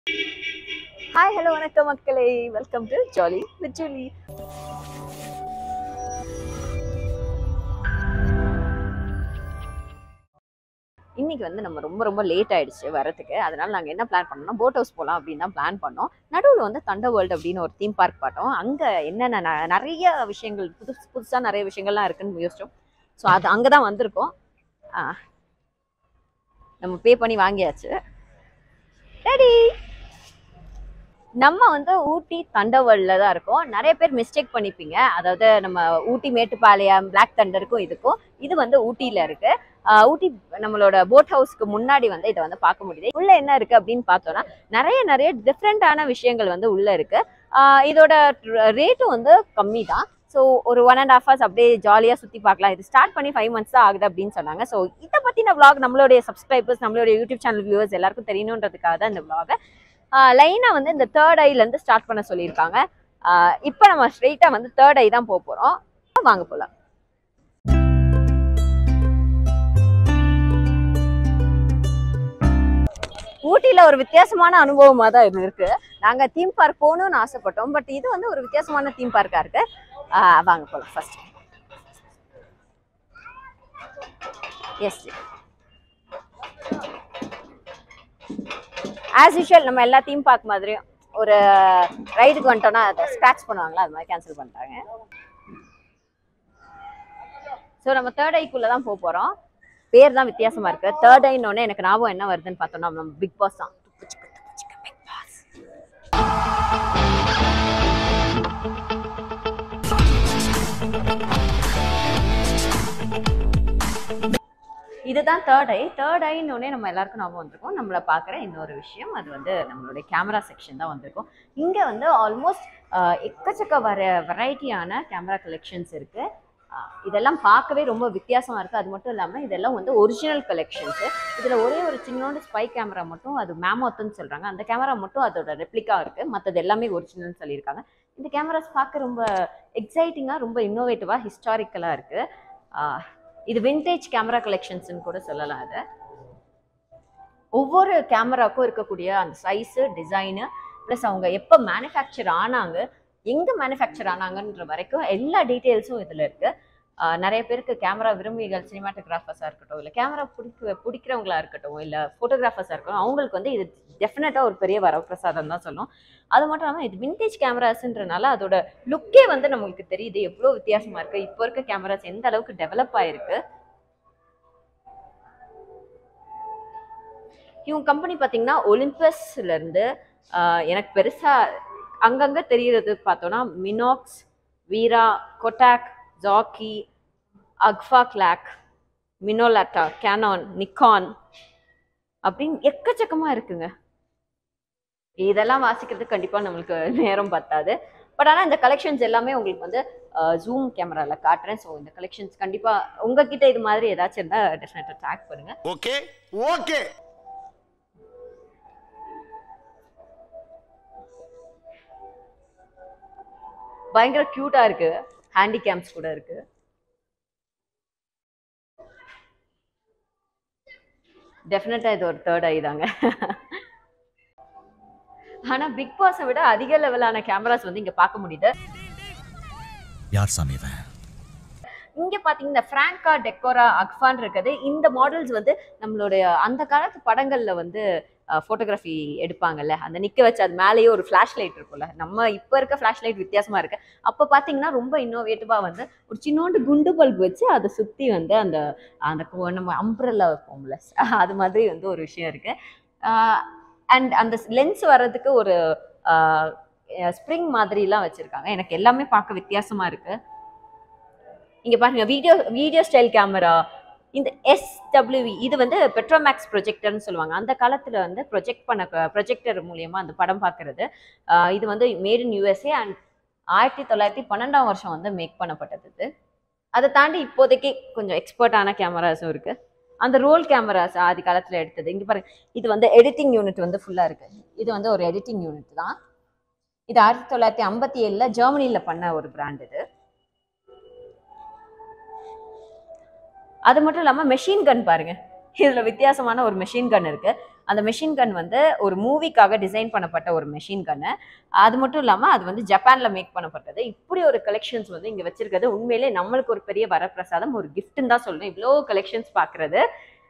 Hi hello வணக்கம் மக்களே welcome to jolly with Julie இன்னைக்கு வந்து நம்ம ரொம்ப ரொம்ப லேட் ஆயிடுச்சு வரதுக்கு அதனால நாங்கள் என்ன பிளான் பண்ணோம்னா போட் ஹவுஸ் போகலாம் அப்படின்னு தான் பிளான் பண்ணோம் நடுவில் வந்து தண்டர் வேர்ல்டு அப்படின்னு ஒரு தீம் பார்க் பார்த்தோம் அங்கே என்னென்ன ந- நிறைய விஷயங்கள் புதுசு புதுசாக நிறைய விஷயங்கள்லாம் இருக்குன்னு யோசிச்சோம் ஸோ அது அங்கே தான் வந்திருக்கோம் ஆ. நம்ம பே பண்ணி வாங்கியாச்சு ரெடி நம்ம வந்து ஊட்டி தண்டர்வேர்ல்டில் தான் இருக்கோம் நிறைய பேர் மிஸ்டேக் பண்ணிப்பீங்க அதாவது நம்ம ஊட்டி மேட்டுப்பாளையம் பிளாக் தண்டருக்கும் இதுக்கும் இது வந்து ஊட்டியில் இருக்கு ஆஹ் ஊட்டி நம்மளோட போட் ஹவுஸ்க்கு முன்னாடி வந்து இதை வந்து பார்க்க முடியுது உள்ள என்ன இருக்கு அப்படின்னு பார்த்தோம்னா நிறைய நிறைய டிஃப்ரெண்டான விஷயங்கள் வந்து உள்ள இருக்கு ஆஹ் இதோட ரேட்டும் வந்து கம்மி தான் ஸோ ஒரு ஒன் அண்ட் ஹாஃப் ஹவர்ஸ் அப்படியே ஜாலியாக சுற்றி பார்க்கலாம் இது ஸ்டார்ட் பண்ணி ஃபைவ் மந்த்ஸ் தான் ஆகுது அப்படின்னு சொன்னாங்க ஸோ இதை பற்றின vlog நம்மளுடைய சப்ஸ்கிரைபர்ஸ் நம்மளுடைய யூடியூப் சேனல் வியூவர்ஸ் எல்லாருக்கும் தெரியணுன்றதுக்காக தான் இந்த vlog லைனாக வந்து இந்த தேர்ட் ஐலேருந்து ஸ்டார்ட் பண்ண சொல்லியிருக்காங்க இப்போ நம்ம ஸ்ட்ரெயிட்டாக வந்து தேர்ட் ஐ தான் போக போகிறோம் வாங்க போகலாம் ஊட்டியில் ஒரு வித்தியாசமான அனுபவமாக தான் இது இருக்கு நாங்கள் தீம் பார்க் போகணும்னு ஆசைப்பட்டோம் பட் இது வந்து ஒரு வித்தியாசமான தீம் பார்க்காக இருக்கு ஆஹ் வாங்க போகலாம் ஃபர்ஸ்ட் எஸ் ஆஸ் யூஷுவல் நம்ம எல்லா தீம் பார்க் மாதிரியும் ஒரு ரைடுக்கு வந்துட்டோம்னா அதை ஸ்க்ராட்ச் பண்ணுவாங்களா அது மாதிரி கேன்சல் பண்ணிட்டாங்க ஸோ நம்ம தேர்ட் ஐக்குள்ளே தான் போக போகிறோம் பேர் தான் வித்தியாசமா இருக்கு தேர்ட் ஐன்னு எனக்கு ஞாபகம் என்ன வருதுன்னு பார்த்தோம்னா நம்ம பிக் பாஸ் தான் பிக் பாஸ் இதுதான் தேர்ட் ஐ தேர்ட் ஐன்னு நம்ம எல்லாருக்கும் ஞாபகம் வந்திருக்கோம் நம்மளை பார்க்குற இன்னொரு விஷயம் அது வந்து நம்மளுடைய கேமரா செக்ஷன் தான் வந்திருக்கும் இங்கே வந்து ஆல்மோஸ்ட் எக்கச்சக்க வர வெரைட்டியான கேமரா கலெக்ஷன்ஸ் இருக்கு ஆஹ் இதெல்லாம் பார்க்கவே ரொம்ப வித்தியாசமா இருக்கு அது மட்டும் இல்லாமல் இதெல்லாம் வந்து ஒரிஜினல் கலெக்ஷன்ஸ் இதில் ஒரே ஒரு சின்னோண்டு ஸ்பை கேமரா மட்டும் அது மேமோத்துன்னு சொல்றாங்க அந்த கேமரா மட்டும் அதோட ரெப்ளிகா இருக்கு மற்றது எல்லாமே ஒரிஜினல் சொல்லியிருக்காங்க இந்த கேமராஸ் பார்க்க ரொம்ப எக்ஸைட்டிங்காக ரொம்ப இன்னோவேட்டிவாக ஹிஸ்டாரிக்கலாக இருக்கு ஆஹ் இது விண்டேஜ் கேமரா கலெக்ஷன்ஸ்னு கூட சொல்லலாம் அதை ஒவ்வொரு கேமராக்கும் இருக்கக்கூடிய அந்த சைஸு டிசைனு ப்ளஸ் அவங்க எப்போ மேனுஃபேக்சர் ஆனாங்க எங்கே மேனுஃபேக்சர் ஆனாங்கன்ற வரைக்கும் எல்லா டீட்டெயில்ஸும் இதில் இருக்கு ஆஹ் நிறைய பேருக்கு கேமரா விரும்பிகள் சினிமாட்டோகிராஃபர்ஸாக இருக்கட்டும் இல்லை கேமரா பிடிக்க பிடிக்கிறவங்களா இருக்கட்டும் இல்லை ஃபோட்டோகிராஃபர்ஸாக இருக்கட்டும் அவங்களுக்கு வந்து இது டெஃபினட்டாக ஒரு பெரிய வரப்பிரசாதம் தான் சொல்லும் அது மட்டும் இல்லாமல் இது விண்டேஜ் கேமராஸ்ன்றனால அதோட லுக்கே வந்து நம்மளுக்கு தெரியுது எவ்வளோ வித்தியாசமா இருக்கு இப்போ இருக்க கேமராஸ் எந்த அளவுக்கு டெவலப் ஆயிருக்கு இவங்க கம்பெனி பார்த்தீங்கன்னா ஒலிம்பஸ்ல இருந்து ஆஹ், எனக்கு பெருசா அங்கங்க தெரியறது பார்த்தோம்னா மினாக்ஸ் வீரா கொட்டாக் ஜாக்கி அக்ஃபா கிளாக் மினோலாட்டா கேனான் நிக்கான் அப்படின்னு எக்கச்சக்கமா இருக்குங்க இதெல்லாம் வாசிக்கிறதுக்கு கண்டிப்பா நம்மளுக்கு நேரம் பத்தாது பட் ஆனால் இந்த கலெக்ஷன்ஸ் எல்லாமே உங்களுக்கு வந்து ஜூம் கேமராவில் காட்டுறேன் ஸோ இந்த கலெக்ஷன்ஸ் கண்டிப்பாக உங்ககிட்ட இது மாதிரி ஏதாச்சும் இருந்தால் டெஃபினட்டாக ட்ராக் பண்ணுங்க ஓகே ஓகே பயங்கர க்யூட்டாக இருக்கு ஹேண்டி கேம்ஸ் கூட இருக்கு டெஃபினட்டாக இது ஒரு தேர்ட் ஐ தாங்க ஆனால் பிக் பாஸை விட அதிக லெவலான கேமராஸ் வந்து இங்கே பார்க்க முடியுது யார் சாமி இவன் இங்க பாத்தீங்கன்னா இந்த ஃப்ராங்கா டெக்கோரா அக்ஃபான் இருக்குது இந்த மாடல்ஸ் வந்து நம்மளுடைய அந்த காலத்து படங்கள்ல வந்து ஃபோட்டோகிராஃபி எடுப்பாங்கல்ல அந்த நிக்க வச்சு அது மேலேயே ஒரு ஃபிளாஷ் லைட் இருக்கும்ல நம்ம இப்ப இருக்க ஃபிளாஷ் லைட் வித்தியாசமா இருக்கு அப்ப பாத்தீங்கன்னா ரொம்ப இன்னோவேட்டிவா வந்து ஒரு சின்னோண்டு குண்டு பல்ப் வச்சு அதை சுத்தி வந்து அந்த அந்த கு- நம்ம அம்ப்ரல்லா வைப்போம்ல அது மாதிரி வந்து ஒரு விஷயம் இருக்கு அண்ட் அந்த லென்ஸ் வர்றதுக்கு ஒரு ஸ்ப்ரிங் மாதிரிலாம் வச்சிருக்காங்க எனக்கு எல்லாமே பார்க்க வித்தியாசமா இருக்கு இங்க பாருங்க வீடியோ வீடியோ ஸ்டைல் கேமரா இந்த எஸ்டபிள்யூவி இது வந்து பெட்ரோமேக்ஸ் ப்ரொஜெக்டர்னு சொல்லுவாங்க அந்த காலத்துல வந்து ப்ரொஜெக்ட் பண்ண ப்ரொஜெக்டர் மூலியமா அந்த படம் பார்க்கறது ஆஹ் இது வந்து மேட் இன் யூஎஸ்ஏ அண்ட் ஆயிரத்தி தொள்ளாயிரத்தி பன்னெண்டாம் வருஷம் வந்து மேக் பண்ணப்பட்டது இது அதை தாண்டி இப்போதைக்கு கொஞ்சம் எக்ஸ்பர்ட்டான கேமராஸும் இருக்கு அந்த ரோல் கேமராஸ் ஆதி காலத்துல எடுத்தது இங்க பாருங்க இது வந்து எடிட்டிங் யூனிட் வந்து ஃபுல்லா இருக்கு இது வந்து ஒரு எடிட்டிங் யூனிட் தான் இது ஆயிரத்தி தொள்ளாயிரத்தி ஐம்பத்தி ஏழுல ஜெர்மனில பண்ண ஒரு பிராண்ட் இது அது மட்டும் இல்லாம மெஷின் கன் பாருங்க இதுல வித்தியாசமான ஒரு மெஷின் கன் இருக்கு அந்த மெஷின் கன் வந்து ஒரு மூவிக்காக டிசைன் பண்ணப்பட்ட ஒரு மெஷின் கன்னு அது மட்டும் இல்லாமல் அது வந்து ஜப்பானில் மேக் பண்ணப்பட்டது இப்படி ஒரு கலெக்ஷன்ஸ் வந்து இங்கே வச்சிருக்கிறது உண்மையிலே நம்மளுக்கு ஒரு பெரிய வரப்பிரசாதம் ஒரு கிஃப்ட்னு தான் சொல்லணும் இவ்வளோ கலெக்ஷன்ஸ் பார்க்குறது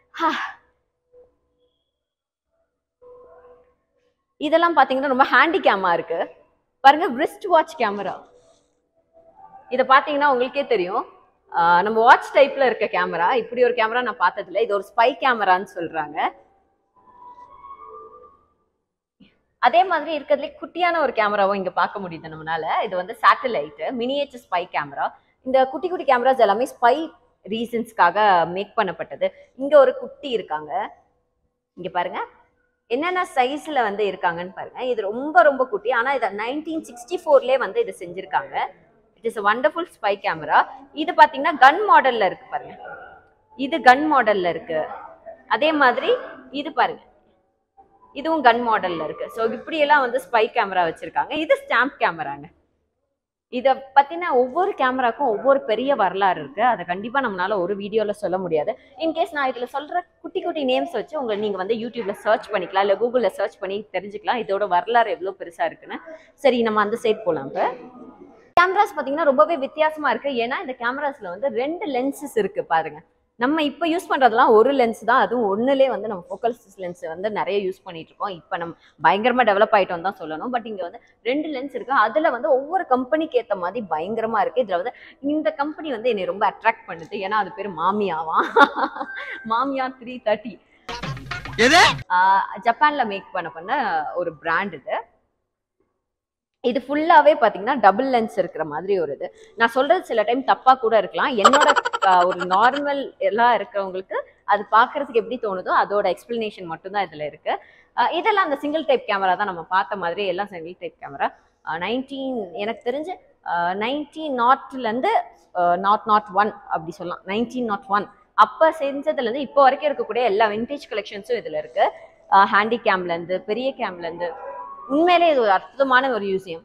இதெல்லாம் பார்த்தீங்கன்னா ரொம்ப ஹேண்டிகேமா இருக்கு பாருங்க wrist வாட்ச் கேமரா இதை பார்த்தீங்கன்னா உங்களுக்கே தெரியும் ஆஹ் நம்ம வாட்ச் டைப்ல இருக்க கேமரா இப்படி ஒரு கேமரா நான் பார்த்ததில்ல இது ஒரு ஸ்பை கேமரான்னு சொல்றாங்க அதே மாதிரி இருக்கிறதுலே குட்டியான ஒரு கேமராவும் இங்க பார்க்க முடியுது நம்மளால இது வந்து சேட்டலைட் மினியேச்சர் ஸ்பை கேமரா இந்த குட்டி குட்டி கேமராஸ் எல்லாமே ஸ்பை ரீசன்ஸ்க்காக மேக் பண்ணப்பட்டது இங்க ஒரு குட்டி இருக்காங்க இங்க பாருங்க என்னென்ன சைஸ்ல வந்து இருக்காங்கன்னு பாருங்க இது ரொம்ப ரொம்ப குட்டி ஆனா இதை நைன்டீன் சிக்ஸ்டி ஃபோர்லேயே வந்து இது செஞ்சிருக்காங்க it is wonderful spy camera இது பாத்தீங்கன்னா கன் மாடல்ல இருக்கு பாருங்க இது கன் மாடல்ல இருக்கு அதே மாதிரி இது பாருங்க இதுவும் கன் மாடல்ல இருக்கு ஸோ இப்படி எல்லாம் வந்து ஸ்பை கேமரா வச்சிருக்காங்க இது ஸ்டாம்ப் கேமராங்க இத பத்தின ஒவ்வொரு கேமராக்கும் ஒவ்வொரு பெரிய வரலாறு இருக்கு அதை கண்டிப்பா நம்மளால ஒரு வீடியோல சொல்ல முடியாது இன்கேஸ் நான் இதுல சொல்ற குட்டி குட்டி நேம்ஸ் வச்சு உங்களை நீங்க வந்து யூடியூப்ல சர்ச் பண்ணிக்கலாம் இல்ல கூகுள்ல சர்ச் பண்ணி தெரிஞ்சுக்கலாம் இதோட வரலாறு எவ்வளவு பெருசா இருக்குன்னு சரி நம்ம அந்த சைட் போலாம் இப்ப கேமராஸ் பாத்தீங்கன்னா ரொம்பவே வித்தியாசமா இருக்கு ஏன்னா இந்த கேமராஸ்ல வந்து ரெண்டு லென்சஸ் இருக்கு பாருங்க நம்ம இப்போ யூஸ் பண்றதெல்லாம் ஒரு லென்ஸ் தான் அதுவும் ஒண்ணுலே வந்து நம்ம ஃபோக்கல் லென்ஸ் வந்து நிறைய யூஸ் பண்ணிட்டு இருக்கோம் இப்போ நம்ம பயங்கரமா டெவலப் ஆயிட்டோம் தான் சொல்லணும் பட் இங்க வந்து ரெண்டு லென்ஸ் இருக்கு அதுல வந்து ஒவ்வொரு கம்பெனிக்கு ஏத்த மாதிரி பயங்கரமா இருக்கு இதுல வந்து இந்த கம்பெனி வந்து என்னை ரொம்ப அட்ராக்ட் பண்ணுது ஏன்னா அது பேர் மாமியாவா மாமியா த்ரீ தேர்ட்டி எது ஜப்பான்ல மேக் பண்ண பண்ண ஒரு பிராண்ட் இது இது ஃபுல்லாவே பாத்தீங்கன்னா டபுள் லென்ஸ் இருக்கிற மாதிரி ஒரு இது நான் சொல்றது சில டைம் தப்பா கூட இருக்கலாம் என்னோட ஆஹ், ஒரு நார்மல் எல்லாம் இருக்கிறவங்களுக்கு அது பார்க்கிறதுக்கு எப்படி தோணுதோ அதோட எக்ஸ்பிளனேஷன் மட்டும்தான் இதுல இருக்கு ஆஹ், இதெல்லாம் அந்த சிங்கிள் டைப் கேமரா தான் நம்ம பார்த்த மாதிரி எல்லாம் சிங்கிள் டைப் கேமரா நைன்டீன் எனக்கு தெரிஞ்சு நைன்டீன் நாட்லேருந்து நாட் நாட் ஒன் அப்படி சொல்லலாம் நைன்டீன் நாட் ஒன் அப்போ செஞ்சதுலேருந்து இப்போ வரைக்கும் இருக்கக்கூடிய எல்லா விண்டேஜ் கலெக்ஷன்ஸும் இதில் இருக்கு ஹேண்டி கேம்லேருந்து பெரிய கேம்லேருந்து உண்மையிலே இது ஒரு அற்புதமான ஒரு மியூசியம்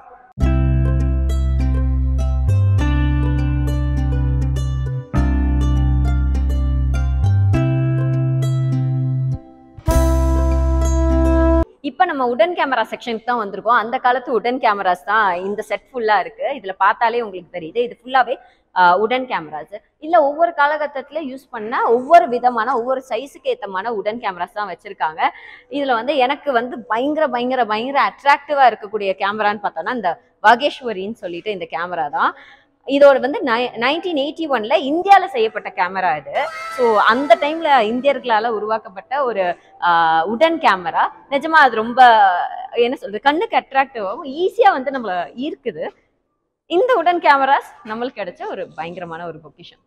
இப்போ நம்ம உடன் கேமரா செக்ஷனுக்கு தான் வந்திருக்கோம் அந்த காலத்து உடன் கேமராஸ் தான் இந்த செட் ஃபுல்லா இருக்கு இதுல பார்த்தாலே உங்களுக்கு தெரியுது இது ஃபுல்லாவே உடன் கேமராஸ் இல்ல ஒவ்வொரு காலகட்டத்துல யூஸ் பண்ண ஒவ்வொரு விதமான ஒவ்வொரு சைஸுக்கு ஏத்தமான உடன் கேமராஸ் தான் வச்சிருக்காங்க இதுல வந்து எனக்கு வந்து பயங்கர பயங்கர பயங்கர அட்ராக்டிவா இருக்கக்கூடிய கேமரான்னு பார்த்தோம்னா இந்த வாகேஸ்வரின்னு சொல்லிட்டு இந்த கேமரா தான் இதோட வந்து நைன்டீன் எயிட்டி ஒன்ல இந்தியால செய்யப்பட்ட கேமரா இது ஸோ அந்த டைம்ல இந்தியர்களால உருவாக்கப்பட்ட ஒரு ஆஹ், உடன் கேமரா நிஜமா அது ரொம்ப என்ன சொல்றது கண்ணுக்கு அட்ராக்டிவாகவும் ஈஸியா வந்து நம்மள ஈர்க்குது இந்த உடன் கேமராஸ் நம்மளுக்கு கிடைச்ச ஒரு பயங்கரமான ஒரு பொக்கிஷன்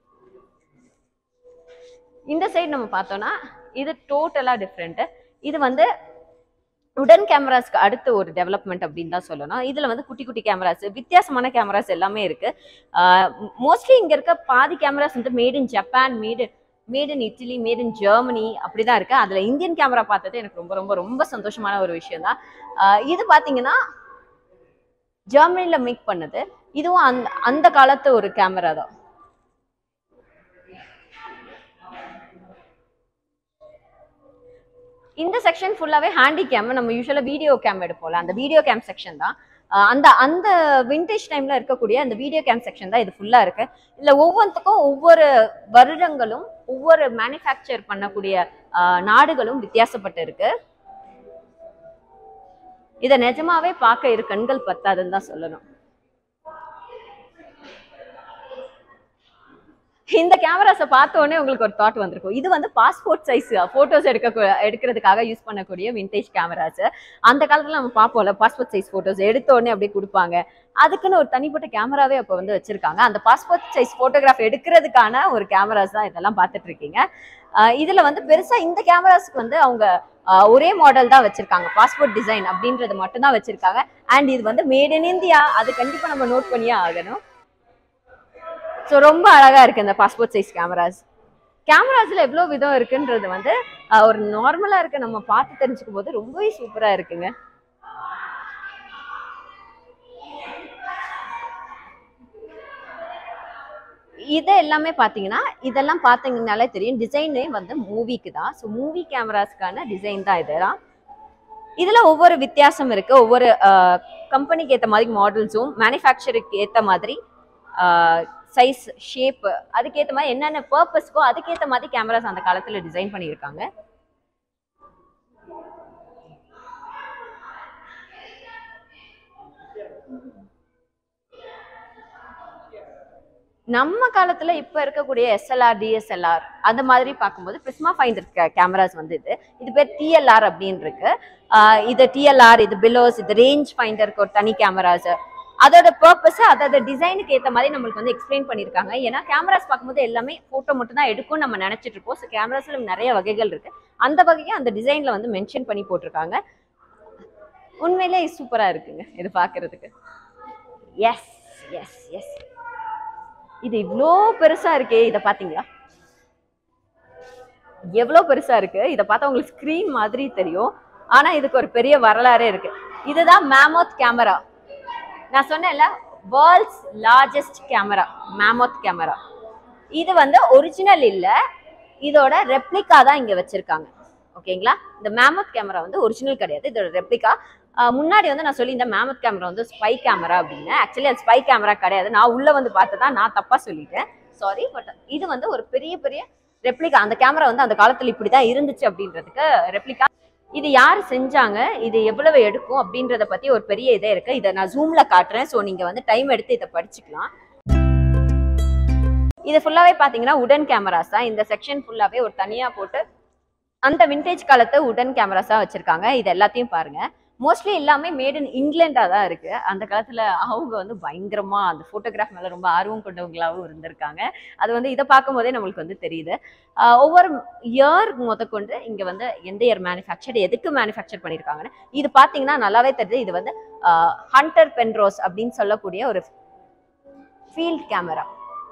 இந்த சைடு நம்ம பார்த்தோம்னா இது டோட்டலா டிஃப்ரெண்ட் இது வந்து உடன் கேமராஸ்க்கு அடுத்த ஒரு டெவலப்மெண்ட் அப்படின்னு தான் சொல்லணும் இதுல வந்து குட்டி குட்டி கேமராஸ் வித்தியாசமான கேமராஸ் எல்லாமே இருக்கு மோஸ்ட்லி இங்க இருக்க பாதி கேமராஸ் வந்து made in Japan made made in Italy made in Germany அப்படிதான் இருக்கு அதுல இந்தியன் கேமரா பார்த்தது எனக்கு ரொம்ப ரொம்ப ரொம்ப சந்தோஷமான ஒரு விஷயம் தான் இது பாத்தீங்கன்னா ஜெர்மனில மேக் பண்ணது இதுவும் அந்த அந்த காலத்து ஒரு கேமரா தான் இந்த செக்ஷன் ஃபுல்லாவே ஹேண்டி கேம் நம்ம யூஸ்வலா வீடியோ கேம் எடுப்போம்ல அந்த வீடியோ கேம் செக்ஷன் தான் அஹ் அந்த அந்த விண்டேஜ் டைம்ல இருக்கக்கூடிய அந்த வீடியோ கேம் செக்ஷன் தான் இது ஃபுல்லா இருக்கு இதுல ஒவ்வொன்றுக்கும் ஒவ்வொரு வருடங்களும் ஒவ்வொரு மேனுஃபேக்சர் பண்ணக்கூடிய அஹ், நாடுகளும் வித்தியாசப்பட்டு இருக்கு இத நிஜமாவே பார்க்க இரு கண்கள் பத்தாதுன்னு தான் சொல்லணும் இந்த கேமராஸை பார்த்த உடனே உங்களுக்கு ஒரு தாட் வந்திருக்கும் இது வந்து பாஸ்போர்ட் சைஸ் போட்டோஸ் எடுக்க எடுக்கிறதுக்காக யூஸ் பண்ணக்கூடிய விண்டேஜ் கேமராஸ் அந்த காலத்துல நம்ம பார்ப்போம்ல பாஸ்போர்ட் சைஸ் போட்டோஸ் எடுத்த உடனே அப்படியே கொடுப்பாங்க அதுக்குன்னு ஒரு தனிப்பட்ட கேமராவே அப்போ வந்து வச்சிருக்காங்க அந்த பாஸ்போர்ட் சைஸ் போட்டோகிராஃப் எடுக்கிறதுக்கான ஒரு கேமராஸ் தான் இதெல்லாம் பார்த்துட்டு இருக்கீங்க ஆஹ் இதுல வந்து பெருசா இந்த கேமராஸ்க்கு வந்து அவங்க ஆஹ் ஒரே மாடல் தான் வச்சிருக்காங்க பாஸ்போர்ட் டிசைன் அப்படின்றது மட்டும் தான் வச்சிருக்காங்க அண்ட் இது வந்து மேட் இன் இந்தியா அது கண்டிப்பா நம்ம நோட் பண்ணியே ஆகணும் ஸோ ரொம்ப அழகா இருக்கு இந்த பாஸ்போர்ட் சைஸ் கேமராஸ் கேமராஸ்ல எவ்வளோ விதம் இருக்குன்றது வந்து ஆஹ் ஒரு நார்மலா இருக்க நம்ம பார்த்து தெரிஞ்சுக்கும் போது ரொம்பவே சூப்பரா இருக்குங்க இது எல்லாமே பார்த்தீங்கன்னா இதெல்லாம் பார்த்தீங்கனாலே தெரியும் டிசைனே வந்து மூவிக்கு தான் ஸோ மூவி கேமராஸ்க்கான டிசைன் தான் இதெல்லாம் இதுல ஒவ்வொரு வித்தியாசம் இருக்கு ஒவ்வொரு கம்பெனிக்கு ஏற்ற மாதிரி மாடல்ஸும் மேனுஃபேக்சருக்கு ஏற்ற மாதிரி சைஸ் ஷேப் அதுக்கேற்ற மாதிரி என்னென்ன பர்பஸ்க்கோ அதுக்கேற்ற மாதிரி கேமராஸ் அந்த காலத்துல டிசைன் பண்ணியிருக்காங்க நம்ம காலத்துல இப்ப இருக்கக்கூடிய எஸ்எல்ஆர் டிஎஸ்எல்ஆர் அந்த மாதிரி பார்க்கும்போது பிரிஸ்மா ஃபைண்டர் கேமராஸ் வந்து இது இது பேர் டிஎல்ஆர் அப்படின்னு இருக்கு ஆஹ் இது டிஎல்ஆர் இது பிலோஸ் இது ரேஞ்ச் ஃபைண்டருக்கு ஒரு தனி கேமராஸ் அதோட பர்பஸ் அதோட டிசைனுக்கு ஏற்ற மாதிரி நம்மளுக்கு வந்து எக்ஸ்பிளைன் பண்ணியிருக்காங்க ஏன்னா கேமராஸ் பார்க்கும்போது எல்லாமே ஃபோட்டோ மட்டும் தான் எடுக்கும் நம்ம நினைச்சிட்டு இருப்போம் ஸோ கேமராஸ்ல நிறைய வகைகள் இருக்கு அந்த வகையை அந்த டிசைன்ல வந்து மென்ஷன் பண்ணி போட்டிருக்காங்க உண்மையிலே சூப்பரா இருக்குங்க இது பார்க்கிறதுக்கு எஸ் எஸ் எஸ் இது இவ்வளோ பெருசா இருக்கே இதை பாத்தீங்களா எவ்வளோ பெருசா இருக்கு இதை பார்த்தா உங்களுக்கு ஸ்க்ரீன் மாதிரி தெரியும் ஆனா இதுக்கு ஒரு பெரிய வரலாறே இருக்கு இதுதான் மேமோத் கேமரா நான் சொன்னேன்ல world's largest camera mammoth camera இது வந்து ஒரிஜினல் இல்ல இதோட ரெப்ளிகா தான் இங்க வச்சிருக்காங்க ஓகேங்களா இந்த மேமோத் கேமரா வந்து ஒரிஜினல் கிடையாது இதோட ரெப்ளிகா முன்னாடி வந்து நான் சொல்லியிருந்தேன் மேமத் கேமரா வந்து ஸ்பை கேமரா அப்படின்னு ஆக்சுவலி அது ஸ்பை கேமரா கிடையாது நான் உள்ள வந்து பார்த்ததா நான் தப்பா சொல்லிட்டேன் சாரி பட் இது வந்து ஒரு பெரிய பெரிய ரெப்ளிகா அந்த கேமரா வந்து அந்த காலத்துல இப்படிதான் இருந்துச்சு அப்படின்றதுக்கு ரெப்ளிகா இது யார் செஞ்சாங்க இது எவ்வளவு எடுக்கும் அப்படின்றத பத்தி ஒரு பெரிய இதே இருக்கு இதை நான் ஜூம்ல காட்டுறேன் ஸோ நீங்க வந்து டைம் எடுத்து இதை படிச்சுக்கலாம் இது ஃபுல்லாவே பாத்தீங்கன்னா உடன் கேமராஸ் தான் இந்த செக்ஷன் ஃபுல்லாவே ஒரு தனியா போட்டு அந்த விண்டேஜ் காலத்து உடன் கேமராஸா வச்சிருக்காங்க இது எல்லாத்தையும் பாருங்க மோஸ்ட்லி எல்லாமே மேட் இன் இங்கிலாண்டா தான் இருக்கு அந்த காலத்துல அவங்க வந்து பயங்கரமா அந்த போட்டோகிராஃப் மேல ரொம்ப ஆர்வம் கொண்டவங்களாவும் இருந்திருக்காங்க அது வந்து இதை பார்க்கும் போதே நம்மளுக்கு வந்து தெரியுது ஆஹ் ஒவ்வொரு இயர் முதற்கொண்டு இங்க வந்து எந்த இயர் மேனுஃபேக்சர் எதுக்கு மேனுஃபேக்சர் பண்ணியிருக்காங்கன்னு இது பாத்தீங்கன்னா நல்லாவே தெரியுது இது வந்து ஹண்டர் பென்ரோஸ் அப்படின்னு சொல்லக்கூடிய ஒரு ஃபீல்ட் கேமரா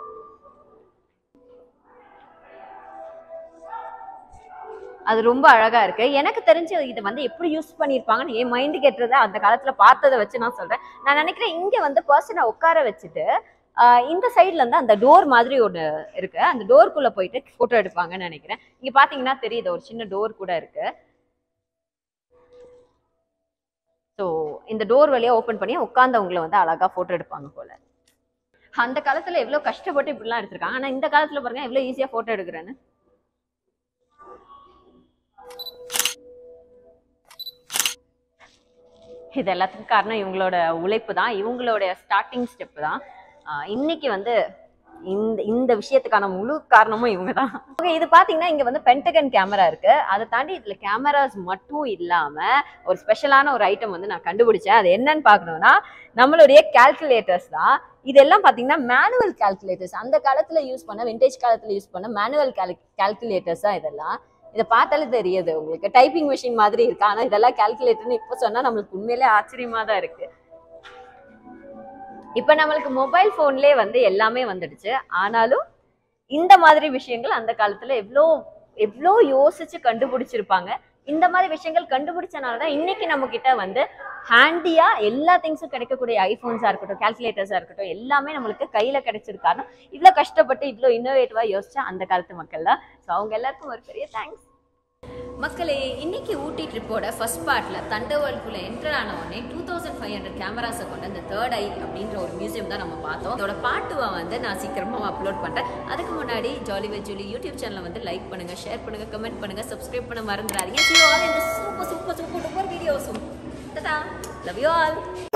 அது ரொம்ப அழகா இருக்கு எனக்கு தெரிஞ்சு இது வந்து எப்படி யூஸ் பண்ணியிருப்பாங்கன்னு என் மைண்டு கேட்டுறத அந்த காலத்துல பார்த்ததை வச்சு நான் சொல்றேன் நான் நினைக்கிறேன் இங்க வந்து பர்சனை உட்கார வச்சுட்டு ஆஹ் இந்த சைட்ல இருந்து அந்த டோர் மாதிரி ஒன்று இருக்கு அந்த டோருக்குள்ள போயிட்டு போட்டோ எடுப்பாங்கன்னு நினைக்கிறேன் இங்க பாத்தீங்கன்னா தெரியுது ஒரு சின்ன டோர் கூட இருக்கு ஸோ இந்த டோர் வழியா ஓப்பன் பண்ணி உட்காந்தவங்கள வந்து அழகா போட்டோ எடுப்பாங்க போல அந்த காலத்துல எவ்வளவு கஷ்டப்பட்டு இப்படிலாம் எடுத்திருக்காங்க ஆனா இந்த காலத்துல பாருங்க எவ்வளவு ஈஸியா போட்டோ எடுக்கிறேன்னு இது எல்லாத்துக்கும் காரணம் இவங்களோட உழைப்பு தான் இவங்களோட ஸ்டார்டிங் ஸ்டெப் தான் ஆஹ் இன்னைக்கு வந்து இந்த இந்த விஷயத்துக்கான முழு காரணமும் இவங்க தான் ஓகே இது பாத்தீங்கன்னா இங்க வந்து பென்டகன் கேமரா இருக்கு அதை தாண்டி இதுல கேமராஸ் மட்டும் இல்லாம ஒரு ஸ்பெஷலான ஒரு ஐட்டம் வந்து நான் கண்டுபிடிச்சேன் அது என்னன்னு பார்க்கணும்னா நம்மளுடைய கால்குலேட்டர்ஸ் தான் இதெல்லாம் பாத்தீங்கன்னா மேனுவல் கால்குலேட்டர்ஸ் அந்த காலத்துல யூஸ் பண்ண விண்டேஜ் காலத்துல யூஸ் பண்ண மேனுவல் கால்குலேட்டர்ஸ் தான் இதெல்லாம் இதை பார்த்தாலே தெரியுது உங்களுக்கு டைப்பிங் மிஷின் மாதிரி இருக்கு ஆனா இதெல்லாம் கால்குலேட்டர்னு இப்போ சொன்னா நம்மளுக்கு உண்மையிலே ஆச்சரியமா தான் இருக்கு இப்ப நம்மளுக்கு மொபைல் போன்லயே வந்து எல்லாமே வந்துடுச்சு ஆனாலும் இந்த மாதிரி விஷயங்கள் அந்த காலத்துல எவ்வளோ எவ்வளோ யோசிச்சு கண்டுபிடிச்சிருப்பாங்க இந்த மாதிரி விஷயங்கள் கண்டுபிடிச்சனால தான் இன்னைக்கு நம்ம கிட்ட வந்து ஹேண்டியா எல்லா திங்ஸும் கிடைக்கக்கூடிய ஐபோன்ஸா இருக்கட்டும் கால்குலேட்டர்ஸா இருக்கட்டும் எல்லாமே நம்மளுக்கு கையில கிடைச்சிருக்காரு இவ்வளவு கஷ்டப்பட்டு இவ்வளவு இன்னோவேட்டிவா யோசிச்சா அந்த காலத்து மக்கள் தான் ஸோ அவங்க எல்லாருக்கும் ஒரு பெரிய தேங்க்ஸ் மக்களே இன்னைக்கு ஊட்டி ட்ரிப்போட ஃபர்ஸ்ட் பார்ட்ல தண்டர்வேல்டுக்குள்ள என்டர் ஆன உடனே டூ தௌசண்ட் ஃபைவ் ஹண்ட்ரட் கேமராஸை கொண்ட இந்த தேர்ட் ஐ அப்படின்ற ஒரு மியூசியம் தான் நம்ம பார்த்தோம் இதோட பாட்டுவை வந்து நான் சீக்கிரமா அப்லோட் பண்றேன் அதுக்கு முன்னாடி ஜாலி வெஜ் ஜூலி யூடியூப் சேனலை வந்து லைக் பண்ணுங்க ஷேர் பண்ணுங்க கமெண்ட் பண்ணுங்க சப்ஸ்கிரைப் பண்ண மறந்துடாதீங்க see you all in the super super super duper வீடியோஸும் லவ் யூ ஆல்